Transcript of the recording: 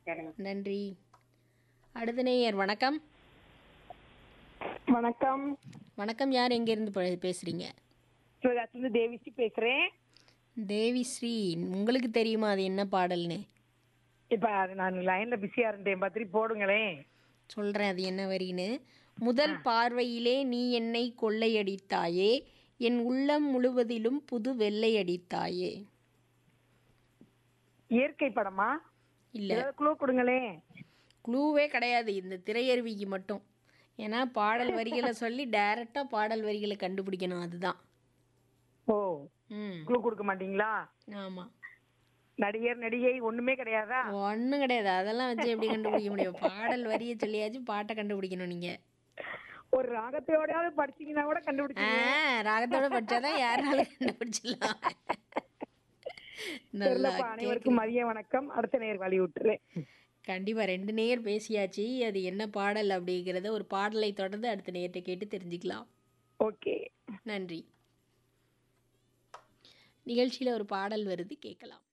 சரிங்க நன்றி அடுத்த நேயர் வணக்கம் வணக்கம் வணக்கம் யார் எங்கேருந்து பே- பேசுறீங்க சிவகாசிலிருந்து தேவிஸ்ரீ பேசுறேன் தேவி ஸ்ரீ உங்களுக்கு தெரியுமா அது என்ன பாடல்னு இப்ப அது நான் லைன்ல பிஸியா இருந்தேன் பத்திரி போடுங்களேன் சொல்கிறேன் அது என்ன வரின்னு முதல் பார்வையிலே நீ என்னை கொள்ளையடித்தாயே என் உள்ளம் முழுவதிலும் புது வெள்ளை அடித்தாயே இயற்கை படமா இல்லை ஏதாவது குழு கொடுங்களேன் க்ளூவே கிடையாது இந்த திரையருவிக்கு மட்டும் ஏன்னா பாடல் வரிகளை சொல்லி டைரெக்டாக பாடல் வரிகளை கண்டுபிடிக்கணும் அதுதான் ஓ ம் குழு கொடுக்க மாட்டீங்களா ஆமாம் நடிகர் நடிகை ஒண்ணுமே கிடையாதா ஒன்றும் கிடையாது அதெல்லாம் வச்சு எப்படி கண்டுபிடிக்க முடியும் பாடல் வரியை சொல்லியாச்சு பாட்டை கண்டுபிடிக்கணும் நீங்கள் ஒரு ராகத்தோடயாவது படிச்சீங்கன்னா கூட ஆ கண்டுபிடிச்சு ராகத்தோட படிச்சாதான் யாருனாலும் கண்டுபிடிச்சிடலாம் நல்லா தெரியலப்பா அனைவருக்கும் மதிய வணக்கம் அடுத்த நேர் வழி விட்டுறேன் கண்டிப்பா ரெண்டு நேயர் பேசியாச்சு அது என்ன பாடல் அப்படிங்கிறத ஒரு பாடலை தொடர்ந்து அடுத்த நேயர்கிட்ட கேட்டு தெரிஞ்சுக்கலாம் ஓகே நன்றி நிகழ்ச்சியில் ஒரு பாடல் வருது கேட்கலாம்